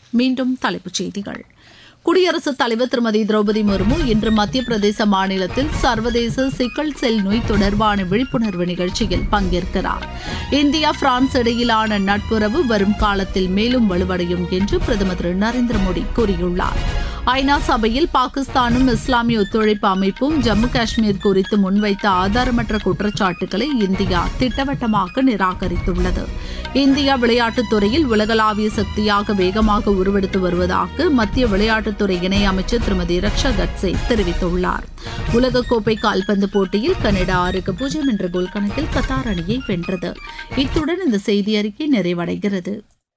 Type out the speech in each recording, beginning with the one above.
மீண்டும் தலைப்புச் செய்திகள் குடியரசுத் தலைவர் திருமதி திரௌபதி முர்மு இன்று மத்திய பிரதேச மாநிலத்தில் சர்வதேச சிக்கல் செல் நோய் தொடர்பான விழிப்புணர்வு நிகழ்ச்சியில் பங்கேற்கிறார் இந்தியா பிரான்ஸ் இடையிலான நட்புறவு வரும் காலத்தில் மேலும் வலுவடையும் என்று பிரதமர் திரு நரேந்திர மோடி கூறியுள்ளார் ஐநா சபையில் பாகிஸ்தானும் இஸ்லாமிய ஒத்துழைப்பு அமைப்பும் ஜம்மு காஷ்மீர் குறித்து முன்வைத்த ஆதாரமற்ற குற்றச்சாட்டுகளை இந்தியா திட்டவட்டமாக நிராகரித்துள்ளது இந்தியா விளையாட்டுத் துறையில் உலகளாவிய சக்தியாக வேகமாக உருவெடுத்து வருவதாக மத்திய விளையாட்டுத்துறை இணையமைச்சர் திருமதி ரக்ஷா கட்சே தெரிவித்துள்ளார் உலகக்கோப்பை கால்பந்து போட்டியில் கனடா ஆறுக்கு பூஜ்ஜியம் என்ற கோல் கணக்கில் கத்தார் அணியை வென்றது இத்துடன் இந்த செய்தி அறிக்கை நிறைவடைகிறது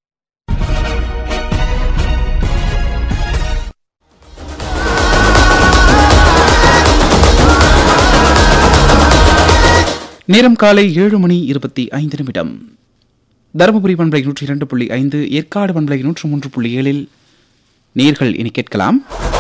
நேரம் காலை ஏழு மணி இருபத்தி ஐந்து நிமிடம் தருமபுரி பண்பலை நூற்றி இரண்டு புள்ளி ஐந்து ஏற்காடு பண்பலை நூற்று மூன்று புள்ளி ஏழில் நேர்கள் இனி கேட்கலாம்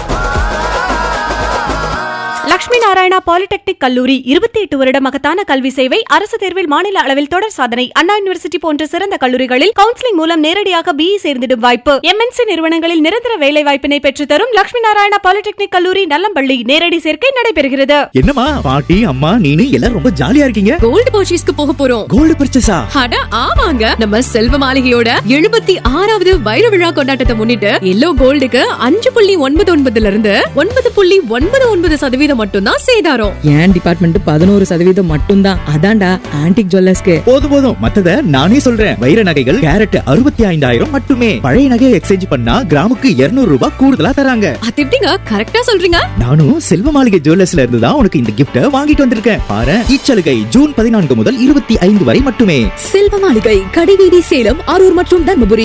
லட்சுமி நாராயணா பாலிடெக்னிக் கல்லூரி இருபத்தி எட்டு வருட மகத்தான கல்வி சேவை அரசு தேர்வில் மாநில அளவில் தொடர் சாதனை அண்ணா யூனிவர்சிட்டி போன்ற சிறந்த கல்லூரிகளில் கவுன்சிலிங் மூலம் நேரடியாக பிஇ சேர்ந்திடும் வாய்ப்பு எம்என்சி நிறுவனங்களில் நிரந்தர வேலை வாய்ப்பினை பெற்றுத்தரும் லட்சுமி நாராயணா பாலிடெக்னிக் கல்லூரி நல்லம்பள்ளி நேரடி சேர்க்கை நடைபெறுகிறது என்னம்மா பாட்டி அம்மா நீனு எல்லாரும் ரொம்ப ஜாலியா இருக்கீங்க கோல்டு பர்ச்சேஸ்க்கு போக போறோம் கோல்டு பர்ச்சேஸா அட ஆமாங்க நம்ம செல்வ மாளிகையோட எழுபத்தி ஆறாவது வைர விழா கொண்டாட்டத்தை முன்னிட்டு எல்லோ கோல்டுக்கு அஞ்சு புள்ளி ஒன்பது ஒன்பதுல இருந்து ஒன்பது புள்ளி ஒன்பது ஒன்பது சதவீதம் மட்டும்தான் சேதாரம் என் டிபார்ட்மெண்ட் பதினோரு சதவீதம் மட்டும்தான் அதான்டா ஆன்டிக் ஜுவல்லர்ஸ்க்கு போதும் போதும் மத்தத நானே சொல்றேன் வைர நகைகள் கேரட் அறுபத்தி ஐந்தாயிரம் மட்டுமே பழைய நகையை எக்ஸ்சேஞ்ச் பண்ணா கிராமுக்கு 200 ரூபாய் கூடுதலா தராங்க அது எப்படிங்க கரெக்டா சொல்றீங்க நானும் செல்வ மாளிகை ஜுவல்லர்ஸ்ல இருந்து தான் உனக்கு இந்த கிஃப்ட வாங்கிட்டு வந்திருக்கேன் பாரு இச்சலுகை ஜூன் பதினான்கு முதல் இருபத்தி ஐந்து வரை மட்டுமே செல்வ மாளிகை கடிவீதி சேலம் அரூர் மற்றும் தர்மபுரி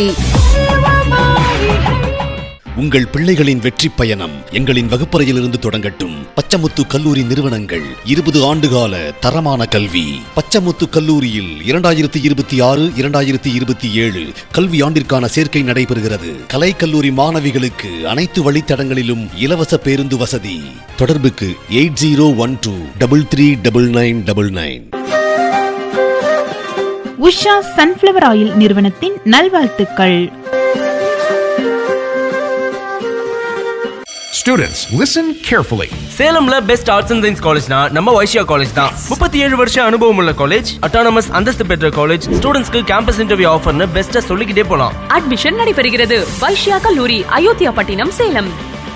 உங்கள் பிள்ளைகளின் வெற்றி பயணம் எங்களின் வகுப்பறையிலிருந்து தொடங்கட்டும் பச்சமுத்து கல்லூரி நிறுவனங்கள் இருபது ஆண்டுகால தரமான கல்வி பச்சமுத்து கல்லூரியில் இரண்டாயிரத்தி இருபத்தி ஆறு இரண்டாயிரத்தி இருபத்தி ஏழு கல்வி ஆண்டிற்கான சேர்க்கை நடைபெறுகிறது கலை கல்லூரி மாணவிகளுக்கு அனைத்து வழித்தடங்களிலும் இலவச பேருந்து வசதி தொடர்புக்கு eight zero one two double three double nine double nine Usha sunflower oil நிறுவனத்தின் நல்வாழ்த்துக்கள் Students, listen carefully. சேலம்ல பெஸ்ட் ஆர்ட்ஸ் அண்ட் சயின்ஸ் காலேஜ்னா நம்ம வைஷ்யா காலேஜ் தான் முப்பத்தி ஏழு வருஷம் அனுபவம் உள்ள காலேஜ் அட்டானமஸ் அந்தஸ்து பெற்ற காலேஜ் ஸ்டூடெண்ட்ஸ்க்கு கேம்பஸ் இன்டர்வியூ ஆஃபர்னு பெஸ்ட்டா சொல்லிக்கிட்டே போலாம் அட்மிஷன் நடைபெறுகிறது வைஷ்யா கல்லூரி அயோத்தியா பட்டினம் சேலம்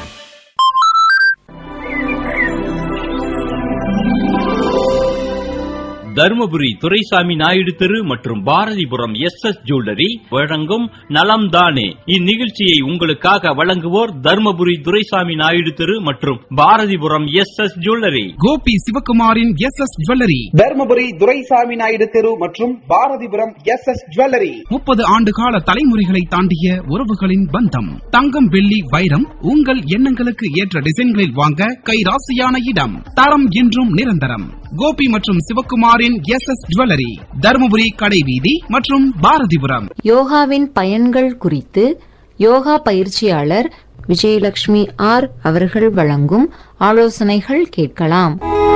தருமபுரி துரைசாமி நாயுடு தெரு மற்றும் பாரதிபுரம் எஸ் எஸ் ஜுவல்லரி வழங்கும் நலம் தானே இந்நிகழ்ச்சியை உங்களுக்காக வழங்குவோர் தருமபுரி துரைசாமி நாயுடு தெரு மற்றும் Bharathipuram S S jewellery Gopi சிவகுமாரின் S S jewellery Dharmapuri Duraisamy Naidu தெரு மற்றும் பாரதிபுரம் எஸ் எஸ் ஜுவல்லரி முப்பது ஆண்டு கால தலைமுறைகளை தாண்டிய உறவுகளின் பந்தம் தங்கம் வெள்ளி வைரம் உங்கள் எண்ணங்களுக்கு ஏற்ற டிசைன்களில் வாங்க கைராசியான இடம் தரம் என்றும் நிரந்தரம் கோபி மற்றும் சிவகுமாரின் எஸ் எஸ் ஜுவல்லரி தருமபுரி கடைவீதி மற்றும் பாரதிபுரம் யோகாவின் பயன்கள் குறித்து யோகா பயிற்சியாளர் விஜயலட்சுமி ஆர் அவர்கள் வழங்கும் ஆலோசனைகள் கேட்கலாம்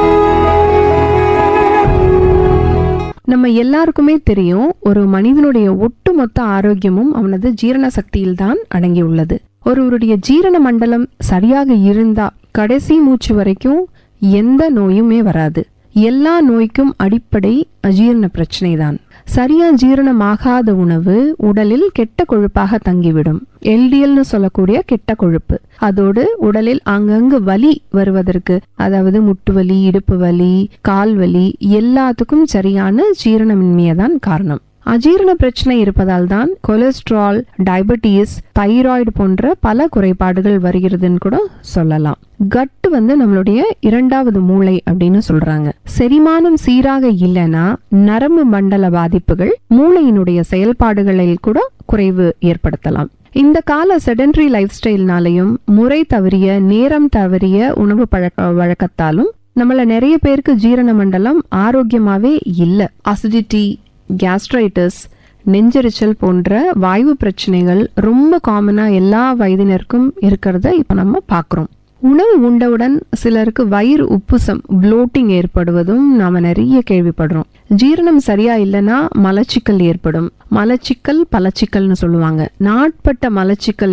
நம்ம எல்லாருக்குமே தெரியும் ஒரு மனிதனுடைய ஒட்டுமொத்த ஆரோக்கியமும் அவனது ஜீரண சக்தியில் தான் அடங்கியுள்ளது ஒருவருடைய ஜீரண மண்டலம் சரியாக இருந்தா கடைசி மூச்சு வரைக்கும் எந்த நோயுமே வராது எல்லா நோய்க்கும் அடிப்படை அஜீரண பிரச்சனை தான் சரியா ஜீரணமாகாத உணவு உடலில் கெட்ட கொழுப்பாக தங்கிவிடும் எல்டிஎல்னு சொல்லக்கூடிய கெட்ட கொழுப்பு அதோடு உடலில் அங்கங்கு வலி வருவதற்கு அதாவது முட்டு வலி இடுப்பு வலி கால் வலி எல்லாத்துக்கும் சரியான ஜீரணமின்மையை தான் காரணம் அஜீரண பிரச்சனை இருப்பதால் தான் கொலஸ்ட்ரால் டயபெட்டிஸ் தைராய்டு போன்ற பல குறைபாடுகள் வருகிறதுன்னு கூட சொல்லலாம் கட்டு வந்து நம்மளுடைய இரண்டாவது மூளை அப்படின்னு சொல்றாங்க செரிமானம் சீராக இல்லைன்னா நரம்பு மண்டல பாதிப்புகள் மூளையினுடைய செயல்பாடுகளில் கூட குறைவு ஏற்படுத்தலாம் இந்த கால செடன்டரி லைஃப் ஸ்டைல்னாலையும் முறை தவறிய நேரம் தவறிய உணவு பழக்க வழக்கத்தாலும் நம்மள நிறைய பேருக்கு ஜீரண மண்டலம் ஆரோக்கியமாவே இல்ல அசிடிட்டி கேஸ்ட்ரைட்டிஸ் நெஞ்செரிச்சல் போன்ற வாய்வு பிரச்சனைகள் ரொம்ப காமனா எல்லா வயதினருக்கும் இருக்கிறத இப்ப நம்ம பாக்குறோம் உணவு உண்டவுடன் சிலருக்கு வயிறு உப்புசம் ப்ளோட்டிங் ஏற்படுவதும் நாம நிறைய கேள்விப்படுறோம் ஜீரணம் சரியா இல்லைன்னா மலச்சிக்கல் ஏற்படும் மலச்சிக்கல் பலச்சிக்கல்னு சொல்லுவாங்க நாட்பட்ட மலச்சிக்கல்